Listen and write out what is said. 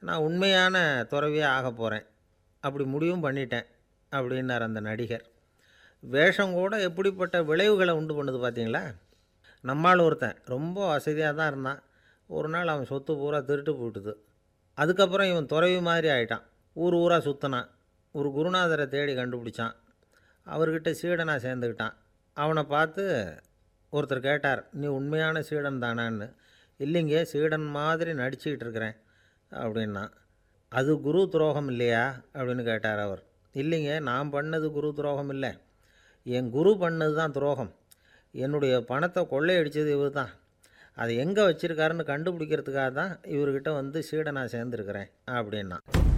நான் உண்மையான துறவியாக ஆக போகிறேன் அப்படி முடிவும் பண்ணிட்டேன் அப்படின்னார் அந்த நடிகர் வேஷம் கூட எப்படிப்பட்ட விளைவுகளை உண்டு பண்ணுது பார்த்தீங்களா நம்மால் ஒருத்தன் ரொம்ப வசதியாக தான் இருந்தான் ஒரு நாள் அவன் சொத்து பூரா திருட்டு போட்டுது அதுக்கப்புறம் இவன் துறவி மாதிரி ஆயிட்டான் ஊர் ஊராக சுற்றினான் ஒரு குருநாதரை தேடி கண்டுபிடிச்சான் அவர்கிட்ட சீடனாக சேர்ந்துக்கிட்டான் அவனை பார்த்து ஒருத்தர் கேட்டார் நீ உண்மையான சீடன் தானான்னு இல்லைங்க சீடன் மாதிரி நடிச்சுக்கிட்டு இருக்கிறேன் அப்படின்னா அது குரு துரோகம் இல்லையா அப்படின்னு கேட்டார் அவர் இல்லைங்க நான் பண்ணது குரு துரோகம் இல்லை என் குரு பண்ணது தான் துரோகம் என்னுடைய பணத்தை கொள்ளையடிச்சது இவர் தான் அதை எங்கே வச்சுருக்காருன்னு கண்டுபிடிக்கிறதுக்காக தான் இவர்கிட்ட வந்து சீடனாக சேர்ந்துருக்கிறேன் அப்படின்னா